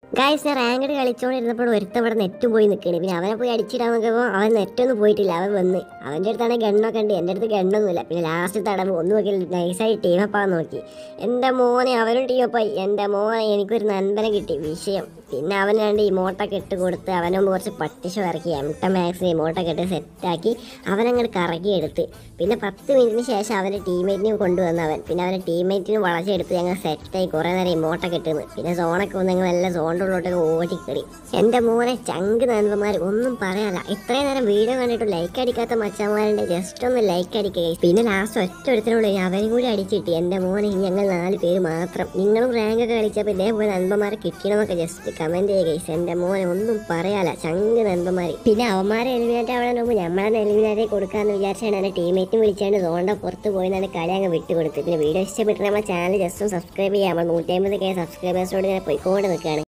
guys ഞാൻ ranked കളിച്ചോണ്ടിരുന്നപ്പോൾ ഒരുത്തവിടെ net പോയി നിൽക്കണേ പിന്നെ അവനെ പോയി അടിച്ചിടാൻ നോക്കുമ്പോൾ അവൻ നെറ്റൊന്നും പോയിട്ടില്ല അവൻ വന്ന് അവൻ്റെ അടുത്താണെങ്കിൽ ഗണ്ണൊക്കെ ഉണ്ട് എൻ്റെ അടുത്ത് ഗണ്ണൊന്നുമില്ല പിന്നെ ലാസ്റ്റ് തടവ് ഒന്ന് നോക്കി നൈസായി ടീമപ്പാൻ നോക്കി എൻ്റെ മോനെ അവനും ടീമപ്പായി എൻ്റെ മോനെ എനിക്കൊരു നൻപനെ കിട്ടി വിഷയം പിന്നെ അവന് രണ്ട് ഇമോട്ടൊക്കെ ഇട്ട് കൊടുത്ത് അവനും കുറച്ച് പട്ടിഷ ഇറക്കി എംട്ട മാക്സ് ഇമോട്ടൊക്കെ ഇട്ട് സെറ്റാക്കി അവനങ്ങോട്ട് കറക്കി എടുത്ത് പിന്നെ പത്ത് മിനിറ്റിന് ശേഷം അവൻ്റെ ടീമേറ്റിനെ കൊണ്ടുവന്ന് അവൻ പിന്നെ അവൻ്റെ ടീമേറ്റിന് വളച്ചെടുത്ത് ഞങ്ങൾ സെറ്റായി കുറേ നേരം ഇമോട്ടൊക്കെ ഇട്ടുന്നു പിന്നെ സോണൊക്കെ വന്ന് ഞങ്ങൾ എല്ലാം സോണിൻ്റെ ഉള്ളോട്ടൊക്കെ ഓടിക്കറി എൻ്റെ മോനെ ചങ്ക് നൻപന്മാർ ഒന്നും പറയാല്ല ഇത്രയും നേരം വീഡിയോ കണ്ടിട്ട് ലൈക്ക് അടിക്കാത്ത മച്ചന്മാരുണ്ട് ജസ്റ്റ് ഒന്ന് ലൈക്ക് അടിക്കുക പിന്നെ ലാസ്റ്റ് ഒറ്റ ഒരുത്തിനുള്ളൂ അവനും കൂടി അടിച്ചിട്ട് എൻ്റെ മോനെ ഇനി ഞങ്ങൾ നാല് പേര് മാത്രം നിങ്ങളും റാങ്ക് ഒക്കെ കളിച്ചപ്പോൾ ഇതേപോലെ നൻപന്മാരെ കിട്ടണമെന്നൊക്കെ ജസ്റ്റ് കമൻറ്റ് ചെയ്യുക ഗൈസ് എൻ്റെ മോനെ ഒന്നും പറയാല ചങ്ക് നൻപന്മാർ പിന്നെ അവന്മാരെ എലിമിനേറ്റ് ആവണ മുമ്പ് നമ്മളെ എലിമിനേറ്റ് കൊടുക്കാന്ന് വിചാരിച്ചാണ് എൻ്റെ ടീമേറ്റും വിളിച്ചാണ്ട് സോണ്ട പുറത്ത് പോയി എന്നാണ് കളി അങ്ങ് വിട്ട് കൊടുത്ത് പിന്നെ വീഡിയോ ഇഷ്ടപ്പെട്ട് നമ്മുടെ ചാനൽ ജസ്റ്റ് സബ്സ്ക്രൈബ് ചെയ്യാം നമ്മൾ നൂറ്റി അമ്പത് കെ സബ്സ്ക്രൈബേഴ്സോട് ഇങ്ങനെ പോയിക്കൊണ്ട് നിൽക്കുകയാണ്